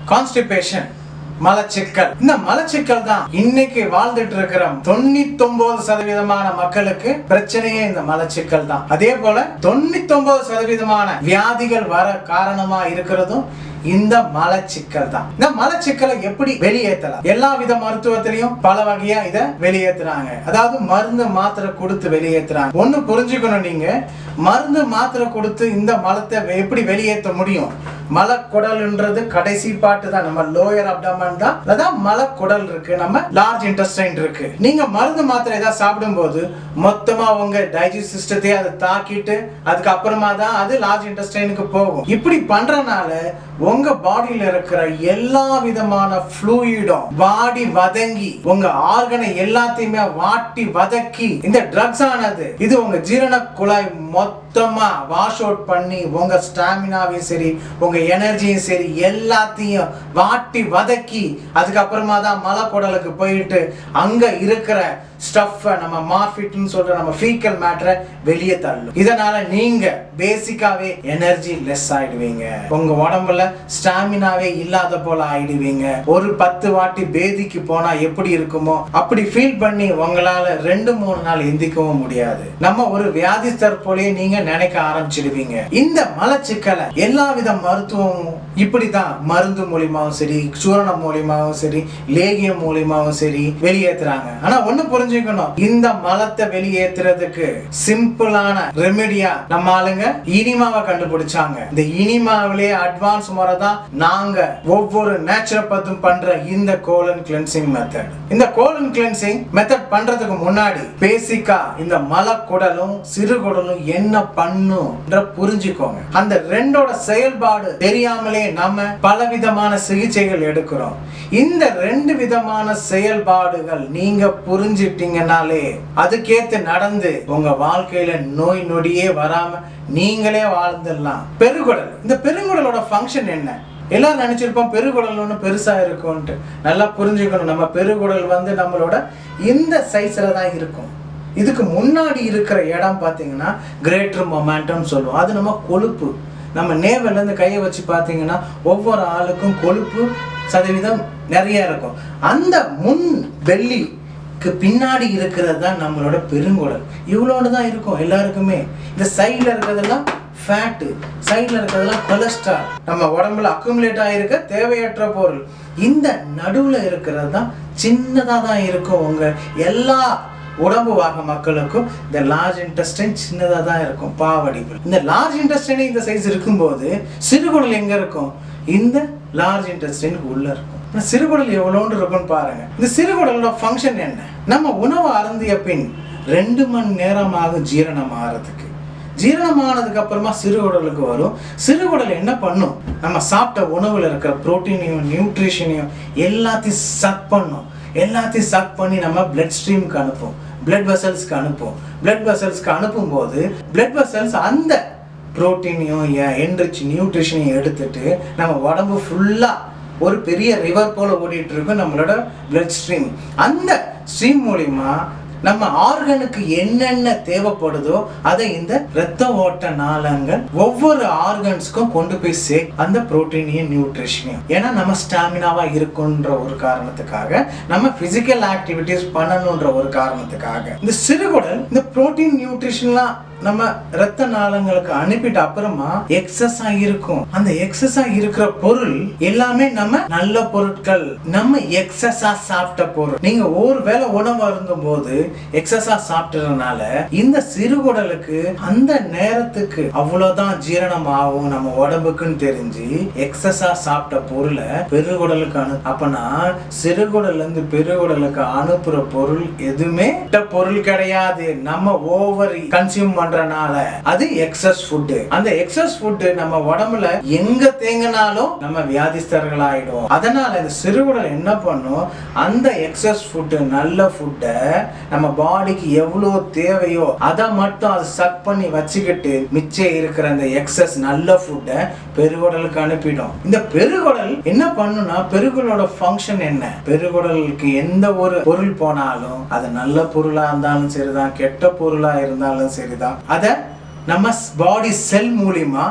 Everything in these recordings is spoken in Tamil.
கான்ஸ்டிபேஷன் மலச்சிக்கல் இந்த மலச்சிக்கல் தான் இன்னைக்கு வாழ்ந்துட்டு இருக்கிற தொண்ணூத்தி ஒன்பது சதவீதமான மக்களுக்கு பிரச்சனையே இந்த மலச்சிக்கல் தான் அதே போல தொண்ணூத்தி ஒன்பது சதவீதமான வியாதிகள் வர காரணமா இருக்கிறதும் இந்த மலச்சிக்கல் தான் இந்த மலச்சிக்கலை எப்படி வெளியேற்றலாம் எல்லா வித மருத்துவத்திலையும் பல வகையா இத வெளியேத்துறாங்க அதாவது மருந்து மாத்திரை கொடுத்து வெளியேத்துறாங்க ஒண்ணு புரிஞ்சுக்கணும் நீங்க மருந்து மாத்திரை கொடுத்து இந்த மலத்தை எப்படி வெளியேற்ற முடியும் மலக்குடல்ன்றது கடைசி பாட்டு தான் நம்ம லோயர் அப்டமன் தான் அதான் மலக்குடல் இருக்கு நம்ம லார்ஜ் இன்டெஸ்டைன் இருக்கு நீங்க மருந்து மாத்திரை ஏதாவது சாப்பிடும்போது மொத்தமா உங்க டைஜஸ்ட் சிஸ்டத்தையே அதை தாக்கிட்டு அதுக்கப்புறமா தான் அது லார்ஜ் இன்டெஸ்டைனுக்கு போகும் இப்படி பண்றனால உங்க பாடியில இருக்கிற எல்லா விதமான ஃப்ளூயிடும் வாடி வதங்கி உங்க ஆர்கனை எல்லாத்தையுமே வாட்டி வதக்கி இந்த ட்ரக்ஸ் ஆனது இது உங்க ஜீரண குழாய் மொத்தமா வாஷ் அவுட் பண்ணி உங்க ஸ்டாமினாவையும் சரி உங்க எனர்ஜியும் சரி எல்லாத்தையும் வாட்டி வதக்கி அதுக்கப்புறமா தான் மலைக்குடலுக்கு போயிட்டு அங்க இருக்கிற ஸ்டஃப்பை நம்ம மார்ஃபிட்னு சொல்ற நம்ம ஃபீக்கல் மேட்டரை வெளியே தள்ளும் இதனால நீங்க பேசிக்காவே எனர்ஜி லெஸ் ஆயிடுவீங்க உங்க உடம்புல ஸ்டாமினாவே இல்லாத போல ஆயிடுவீங்க ஒரு பத்து வாட்டி பேதிக்கு போனா எப்படி இருக்குமோ அப்படி ஃபீல் பண்ணி உங்களால ரெண்டு மூணு நாள் எந்திக்கவும் முடியாது நம்ம ஒரு வியாதிஸ்தர் போலயே நீங்க நினைக்க ஆரம்பிச்சிடுவீங்க இந்த மலச்சிக்கலை எல்லா வித மருத்துவமும் இப்படிதான் மருந்து மூலியமாவும் சரி சூரணம் மூலியமாவும் சரி லேகியம் மூலியமாவும் சரி வெளியேத்துறாங்க ஆனா ஒண்ணு புரிஞ்சுக்கணும் இந்த மலத்தை வெளியேத்துறதுக்கு சிம்பிளான ரெமெடியா நம்ம ஆளுங்க இனிமாவை கண்டுபிடிச்சாங்க இந்த இனிமாவிலே அட்வான்ஸ் முறை தான் நாங்க ஒவ்வொரு நேச்சுரோபத்தும் பண்ற இந்த கோலன் கிளென்சிங் மெத்தட் இந்த கோலன் கிளென்சிங் மெத்தட் பண்றதுக்கு முன்னாடி பேசிக்கா இந்த மலக்குடலும் சிறுகுடலும் என்ன பண்ணுன்ற புரிஞ்சுக்கோங்க அந்த ரெண்டோட செயல்பாடு தெரியாமலே நம்ம பலவிதமான சிகிச்சைகள் எடுக்கிறோம் இந்த ரெண்டு விதமான செயல்பாடுகள் நீங்க புரிஞ்சிட்டீங்கனாலே அதுக்கேத்து நடந்து உங்க வாழ்க்கையில நோய் நொடியே வராம நீங்களே வாழ்ந்துடலாம் பெருங்குடல் இந்த பெருங்குடலோட ஃபங்க்ஷன் என்ன எல்லாரும் நினைச்சிருப்போம் பெருகுடல் ஒன்று பெருசா இருக்கும்ன்ட்டு நல்லா புரிஞ்சுக்கணும் நம்ம பெருகுடல் வந்து நம்மளோட இந்த சைஸ்ல தான் இருக்கும் இதுக்கு முன்னாடி இருக்கிற இடம் பார்த்தீங்கன்னா கிரேட்டர் மொமெண்டம் சொல்லுவோம் அது நம்ம கொழுப்பு நம்ம நேவல்ல இருந்து கையை வச்சு பார்த்தீங்கன்னா ஒவ்வொரு ஆளுக்கும் கொழுப்பு சதவீதம் நிறைய இருக்கும் அந்த முன் வெள்ளிக்கு பின்னாடி இருக்கிறது தான் நம்மளோட பெருங்குடல் இவ்வளோன்னு தான் இருக்கும் எல்லாருக்குமே இந்த சைடில் இருக்கிறதெல்லாம் ஃபேட்டு சைடில் இருக்கிறதெல்லாம் கொலஸ்ட்ரால் நம்ம உடம்புல அக்குமுலேட் ஆகிருக்க தேவையற்ற பொருள் இந்த நடுவில் இருக்கிறது தான் சின்னதாக தான் இருக்கும் உங்கள் எல்லா உடம்பு வாக மக்களுக்கும் இந்த லார்ஜ் இன்டெஸ்டைன் சின்னதாக தான் இருக்கும் பாவடிப்பு இந்த லார்ஜ் இன்டெஸ்டைன் இந்த சைஸ் இருக்கும்போது சிறுகுடல் எங்கே இருக்கும் இந்த லார்ஜ் இன்டெஸ்டைனுக்கு உள்ள இருக்கும் ஆனா சிறுகுடல் எவ்வளோன்னு இருக்கும்னு பாருங்க இந்த சிறுகுடலோட ஃபங்க்ஷன் என்ன நம்ம உணவு அருந்திய பின் ரெண்டு மணி நேரம் ஆகும் ஜீரணம் ஆகிறதுக்கு ஜீரணமானதுக்கு அப்புறமா சிறுகுடலுக்கு வரும் சிறுகுடல் என்ன பண்ணும் நம்ம சாப்பிட்ட உணவுல இருக்கிற புரோட்டீனையும் நியூட்ரிஷனையும் எல்லாத்தையும் சக் பண்ணும் எல்லாத்தையும் சக் பண்ணி நம்ம பிளட் ஸ்ட்ரீமுக்கு அனுப்பும் பிளட் வெசல்ஸ்க்கு அனுப்பும் பிளட் வெசல்ஸ்க்கு அனுப்பும்போது பிளட் வெசல்ஸ் அந்த புரோட்டீனையும் என்ரிச் நியூட்ரிஷனையும் எடுத்துட்டு நம்ம உடம்பு ஃபுல்லாக ஒரு பெரிய ரிவர் போல ஓடிட்டு இருக்கும் நம்மளோட பிளட் ஸ்ட்ரீம் அந்த ஸ்ட்ரீம் மூலிமா நம்ம ஆர்கனுக்கு என்னென்ன தேவைப்படுதோ அதை இந்த இரத்த ஓட்ட நாளங்கள் ஒவ்வொரு ஆர்கன்ஸ்க்கும் கொண்டு போய் சே அந்த புரோட்டீனையும் நியூட்ரிஷனையும் ஏன்னா நம்ம ஸ்டாமினாவா இருக்குன்ற ஒரு காரணத்துக்காக நம்ம பிசிக்கல் ஆக்டிவிட்டிஸ் பண்ணணுன்ற ஒரு காரணத்துக்காக இந்த சிறுகுடல் இந்த புரோட்டீன் நியூட்ரிஷன்லாம் நம்ம ரத்த நாளங்களுக்கு அனுப்பிட்ட அப்புறமா எக்ஸஸா இருக்கும் அந்த எக்ஸஸா இருக்கிற பொருள் எல்லாமே நம்ம நல்ல பொருட்கள் நம்ம எக்ஸஸா சாப்பிட்ட பொருள் நீங்க ஒரு வேளை உணவு அருந்தும் போது எக்ஸஸா சாப்பிட்டதுனால இந்த சிறுகுடலுக்கு அந்த நேரத்துக்கு அவ்வளவுதான் ஜீரணம் ஆகும் நம்ம உடம்புக்குன்னு தெரிஞ்சு எக்ஸஸா சாப்பிட்ட பொருளை பெருகுடலுக்கு அனு அப்பனா சிறுகுடல்ல இருந்து பெருகுடலுக்கு அனுப்புற பொருள் எதுவுமே கெட்ட பொருள் கிடையாது நம்ம ஓவர் கன்சியூம் பண்றனால அது எக்ஸஸ் ஃபுட் அந்த எக்ஸஸ் ஃபுட் நம்ம உடம்புல எங்க தேங்கினாலும் நம்ம வியாதிஸ்தர்கள் ஆயிடும் அதனால இந்த சிறுகுடல் என்ன பண்ணும் அந்த எக்ஸஸ் ஃபுட் நல்ல ஃபுட்டை நம்ம பாடிக்கு எவ்வளவு தேவையோ அதை மட்டும் அது சக் பண்ணி வச்சுக்கிட்டு மிச்சம் இருக்கிற அந்த எக்ஸஸ் நல்ல ஃபுட்டை பெருகுடலுக்கு அனுப்பிடும் இந்த பெருகுடல் என்ன பண்ணுனா பெருகுடலோட ஃபங்க்ஷன் என்ன பெருகுடலுக்கு எந்த ஒரு பொருள் போனாலும் அது நல்ல பொருளா இருந்தாலும் சரிதான் கெட்ட பொருளா இருந்தாலும் சரிதான் அத நம்ம பாடி செல் மூலியமா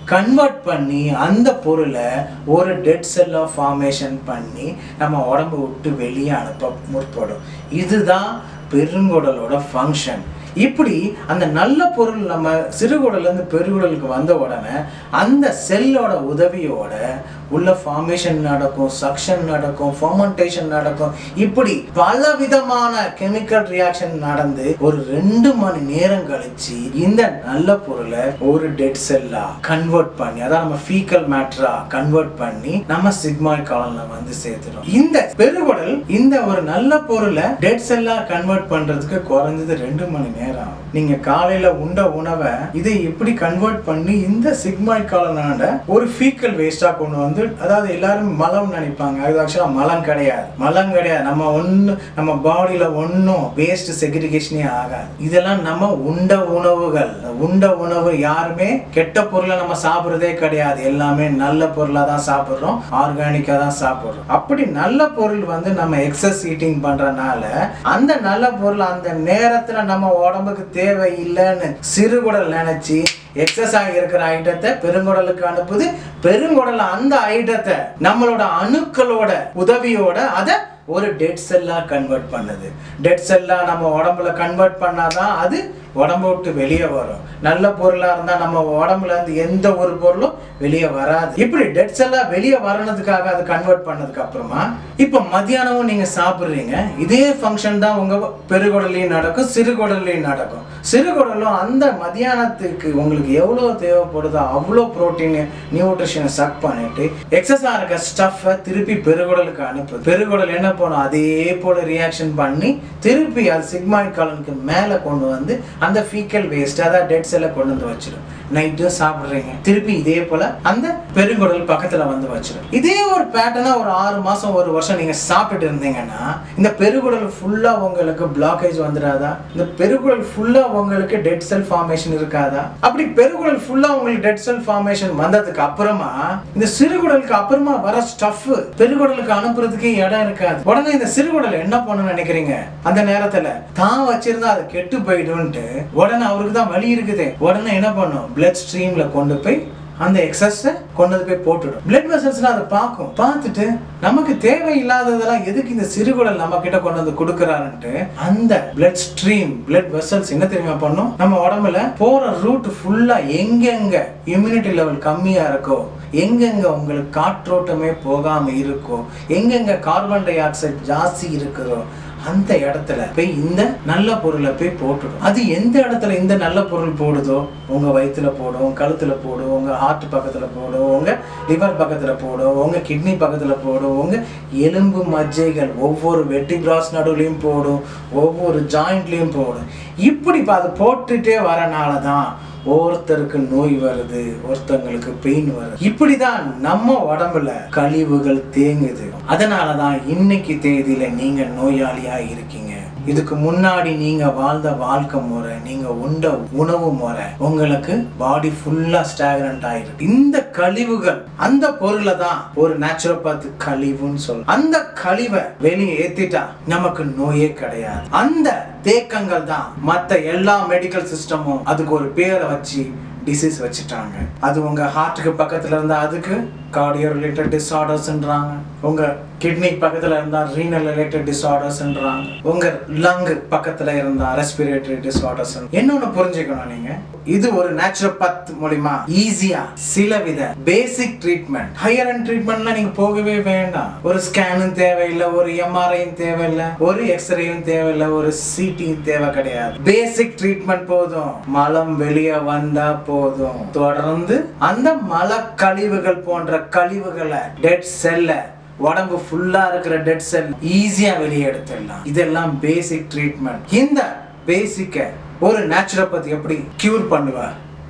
கன்வெர்ட் பண்ணி அந்த பொருளை ஒரு டெட் செல்லாக ஃபார்மேஷன் பண்ணி நம்ம உடம்பு விட்டு வெளியே அனுப்ப முற்படும் இதுதான் பெருங்குடலோட ஃபங்க்ஷன் இப்படி அந்த நல்ல பொருள் நம்ம சிறுகுடல்லேருந்து பெருகுடலுக்கு வந்த உடனே அந்த செல்லோட உதவியோட உள்ள ஃபார்மேஷன் நடக்கும் சக்ஷன் நடக்கும் ஃபர்மெண்டேஷன் நடக்கும் இப்படி பல விதமான கெமிக்கல் ரியாக்ஷன் நடந்து ஒரு ரெண்டு மணி நேரம் கழிச்சு இந்த நல்ல பொருளை ஒரு டெட் செல்லா கன்வெர்ட் பண்ணி அதான் நம்ம ஃபீக்கல் மேட்டரா கன்வெர்ட் பண்ணி நம்ம சிக்மாய் காலம்ல வந்து சேர்த்துடும் இந்த பெருகுடல் இந்த ஒரு நல்ல பொருளை டெட் செல்லா கன்வெர்ட் பண்றதுக்கு குறைஞ்சது ரெண்டு மணி நேரம் ஆகும் நீங்க காலையில உண்ட உணவை இதை எப்படி கன்வெர்ட் பண்ணி இந்த சிக்மாய் காலனாட ஒரு ஃபீக்கல் வேஸ்டா கொண்டு வந்து அதாவது எல்லாரும் மலம் நினைப்பாங்க அது ஆக்சுவலா மலம் கிடையாது மலம் கிடையாது நம்ம ஒண்ணு நம்ம பாடியில ஒன்றும் வேஸ்ட் செக்ரிகேஷனே ஆகாது இதெல்லாம் நம்ம உண்ட உணவுகள் உண்ட உணவு யாருமே கெட்ட பொருளை நம்ம சாப்பிடுறதே கிடையாது எல்லாமே நல்ல பொருளா தான் சாப்பிடுறோம் ஆர்கானிக்கா தான் சாப்பிடுறோம் அப்படி நல்ல பொருள் வந்து நம்ம எக்ஸஸ் ஈட்டிங் பண்றனால அந்த நல்ல பொருள் அந்த நேரத்துல நம்ம உடம்புக்கு தேவை இல்லைன்னு சிறுகுடல் நினைச்சு எக்ஸஸ் ஆகி இருக்கிற ஐட்டத்தை பெருங்குடலுக்கு அனுப்புது பெருங்குடல் அந்த ஐட்டத்தை நம்மளோட அணுக்களோட உதவியோட அதை ஒரு டெட் செல்லா கன்வெர்ட் பண்ணுது டெட் செல்லா நம்ம உடம்புல கன்வெர்ட் பண்ணாதான் அது உடம்பு விட்டு வெளியே வரும் நல்ல பொருளா இருந்தா நம்ம உடம்புல இருந்து எந்த ஒரு பொருளும் வெளியே வராது இப்படி டெட் செல்லா வெளியே வரணுதுக்காக அது கன்வெர்ட் பண்ணதுக்கு அப்புறமா இப்போ மத்தியானமும் நீங்க சாப்பிடுறீங்க இதே ஃபங்க்ஷன் தான் உங்க பெருகுடலையும் நடக்கும் சிறுகுடல்லையும் நடக்கும் சிறுகுடலும் அந்த மத்தியானத்துக்கு உங்களுக்கு எவ்வளோ தேவைப்படுதோ அவ்வளோ புரோட்டீன் நியூட்ரிஷனை சக் பண்ணிட்டு எக்ஸஸாக இருக்க ஸ்டஃப்பை திருப்பி பெருகுடலுக்கு அனுப்புது பெருகுடல் என்ன பண்ணும் அதே போல ரியாக்ஷன் பண்ணி திருப்பி அது சிக்மாய் காலனுக்கு மேலே கொண்டு வந்து அந்த ஃபீக்கல் வேஸ்ட் அதாவது டெட் செல்லை கொண்டு வந்து வச்சிடும் நைட்டும் சாப்பிட்றீங்க திருப்பி இதே போல அந்த பெருங்குடல் பக்கத்துல வந்து வச்சிடும் இதே ஒரு பேட்டர்னா ஒரு ஆறு மாசம் ஒரு வருஷம் நீங்க சாப்பிட்டுட்டு இருந்தீங்கன்னா இந்த பெருகுடல் ஃபுல்லா உங்களுக்கு பிளாக்கேஜ் வந்துடாதா இந்த பெருகுடல் ஃபுல்லா உங்களுக்கு டெட் செல் ஃபார்மேஷன் இருக்காதா அப்படி பெருகுடல் ஃபுல்லா உங்களுக்கு டெட் செல் ஃபார்மேஷன் வந்ததுக்கு அப்புறமா இந்த சிறுகுடலுக்கு அப்புறமா வர ஸ்டஃப் பெருகுடலுக்கு அனுப்புறதுக்கு இடம் இருக்காது உடனே இந்த சிறுகுடல் என்ன பண்ணணும்னு நினைக்கிறீங்க அந்த நேரத்துல தான் வச்சிருந்தா அது கெட்டு போயிடும்ட்டு உடனே அவருக்கு தான் வலி இருக்குது உடனே என்ன பண்ணும் பிளட் ஸ்ட்ரீம்ல கொண்டு போய் அந்த எக்ஸஸை கொண்டு வந்து போய் போட்டுடும் பிளட் வெசல்ஸ்லாம் அதை பார்க்கும் பார்த்துட்டு நமக்கு தேவையில்லாததெல்லாம் எதுக்கு இந்த சிறுகுடல் நம்ம கிட்ட கொண்டு வந்து கொடுக்குறாருன்ட்டு அந்த பிளட் ஸ்ட்ரீம் பிளட் வெசல்ஸ் என்ன தெரியுமா பண்ணும் நம்ம உடம்புல போற ரூட் ஃபுல்லா எங்கெங்க இம்யூனிட்டி லெவல் கம்மியா இருக்கோ எங்கெங்க உங்களுக்கு காற்றோட்டமே போகாம இருக்கோ எங்கெங்க கார்பன் டை ஆக்சைடு ஜாஸ்தி இருக்குதோ அந்த இடத்துல போய் இந்த நல்ல பொருளை போய் போட்டுடும் அது எந்த இடத்துல இந்த நல்ல பொருள் போடுதோ உங்க வயித்துல போடும் கழுத்துல போடும் உங்க ஹார்ட் பக்கத்துல போடும் உங்க லிவர் பக்கத்துல போடும் உங்க கிட்னி பக்கத்துல போடும் உங்க எலும்பு மஜ்ஜைகள் ஒவ்வொரு வெட்டி கிராஸ் நடுவுலையும் போடும் ஒவ்வொரு ஜாயிண்ட்லயும் போடும் இப்படி இப்ப அது போட்டுட்டே வரனால தான் ஒருத்தருக்கு நோய் வருது ஒருத்தங்களுக்கு பெயின் வருது இப்படிதான் நம்ம உடம்புல கழிவுகள் தேங்குது அதனாலதான் இன்னைக்கு தேதியில நீங்க நோயாளியா இருக்கீங்க இதுக்கு முன்னாடி நீங்க வாழ்ந்த வாழ்க்கை முறை நீங்க உண்ட உணவு முறை உங்களுக்கு பாடி ஃபுல்லா ஸ்டாகரண்ட் ஆயிருக்கு இந்த கழிவுகள் அந்த பொருளை தான் ஒரு நேச்சுரோபதி கழிவுன்னு சொல்லும் அந்த கழிவை வெளியே ஏத்திட்டா நமக்கு நோயே கிடையாது அந்த தேக்கங்கள் தான் மத்த எல்லா மெடிக்கல் சிஸ்டமும் அதுக்கு ஒரு பேரை வச்சு டிசீஸ் வச்சுட்டாங்க அது உங்க ஹார்ட்டுக்கு பக்கத்துல இருந்தா அதுக்கு கார்டியோ ரிலேட்டட் டிஸார்டர்ஸ்ன்றாங்க உங்க கிட்னி பக்கத்துல இருந்தா ரீனல் ரிலேட்டட் டிஸார்டர்ஸ்ன்றாங்க உங்க லங் பக்கத்துல இருந்தா ரெஸ்பிரேட்டரி டிஸார்டர்ஸ் இன்னொன்னு புரிஞ்சுக்கணும் நீங்க இது ஒரு நேச்சுரோபத் மூலியமா ஈஸியா சில வித பேசிக் ட்ரீட்மெண்ட் ஹையர் அண்ட் ட்ரீட்மெண்ட்லாம் நீங்க போகவே வேண்டாம் ஒரு ஸ்கேனும் தேவையில்லை ஒரு எம்ஆர்ஐயும் தேவையில்லை ஒரு எக்ஸ்ரேயும் தேவையில்லை ஒரு சிடியும் தேவை கிடையாது பேசிக் ட்ரீட்மெண்ட் போதும் மலம் வெளியே வந்தா போதும் தொடர்ந்து அந்த மல கழிவுகள் போன்ற கழிவுகளை டெட் செல்ல உடம்பு ஃபுல்லா இருக்கிற டெட் செல் ஈஸியா வெளியே எடுத்துடலாம் இதெல்லாம் பேசிக் ட்ரீட்மெண்ட் இந்த பேசிக்க ஒரு நேச்சுரோபதி எப்படி கியூர் பண்ணுவா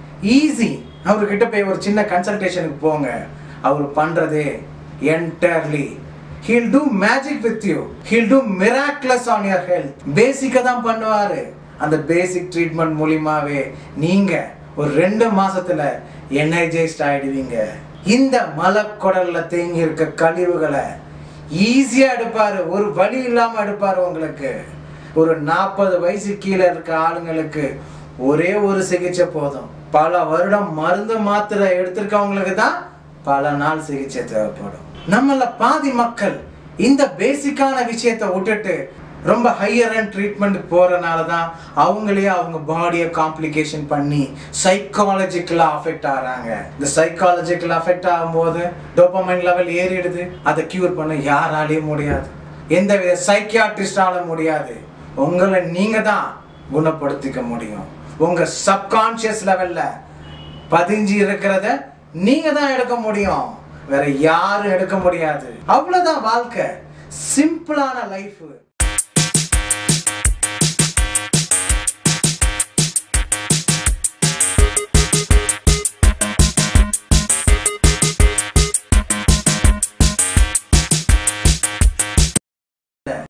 ஈஸி அவர்கிட்ட போய் ஒரு சின்ன கன்சல்டேஷனுக்கு போங்க அவர் பண்றதே entirely heal to magic with you heal to miracles on your health பேசிக்கா தான் பண்ணுவாரு அந்த பேசிக் ட்ரீட்மெண்ட் மூலியமாவே நீங்க ஒரு ரெண்டு மாசத்துல எனர்ஜைஸ்ட் ஆயிடுவீங்க இந்த மலக்குடல்ல தேங்கி இருக்க கழிவுகளை ஈஸியா எடுப்பாரு ஒரு வழி இல்லாம எடுப்பாரு உங்களுக்கு ஒரு நாற்பது வயசு கீழே இருக்க ஆளுங்களுக்கு ஒரே ஒரு சிகிச்சை போதும் பல வருடம் மருந்து மாத்திரை எடுத்திருக்கவங்களுக்கு தான் பல நாள் சிகிச்சை தேவைப்படும் நம்மள பாதி மக்கள் இந்த பேசிக்கான விஷயத்தை விட்டுட்டு ரொம்ப ஹையர் அண்ட் ட்ரீட்மெண்ட் போகிறனால தான் அவங்களே அவங்க பாடியை காம்ப்ளிகேஷன் பண்ணி சைக்காலஜிக்கலாக அஃபெக்ட் ஆகிறாங்க இந்த சைக்காலஜிக்கல் அஃபெக்ட் ஆகும்போது டோப்பமைன் லெவல் ஏறிடுது அதை க்யூர் பண்ண யாராலையும் முடியாது எந்த வித சைக்கியாட்ரிஸ்டால முடியாது உங்களை நீங்கள் தான் குணப்படுத்திக்க முடியும் உங்கள் சப்கான்ஷியஸ் லெவலில் பதிஞ்சு இருக்கிறத நீங்க தான் எடுக்க முடியும் வேற யாரும் எடுக்க முடியாது அவ்வளவுதான் வாழ்க்கை சிம்பிளான லைஃப்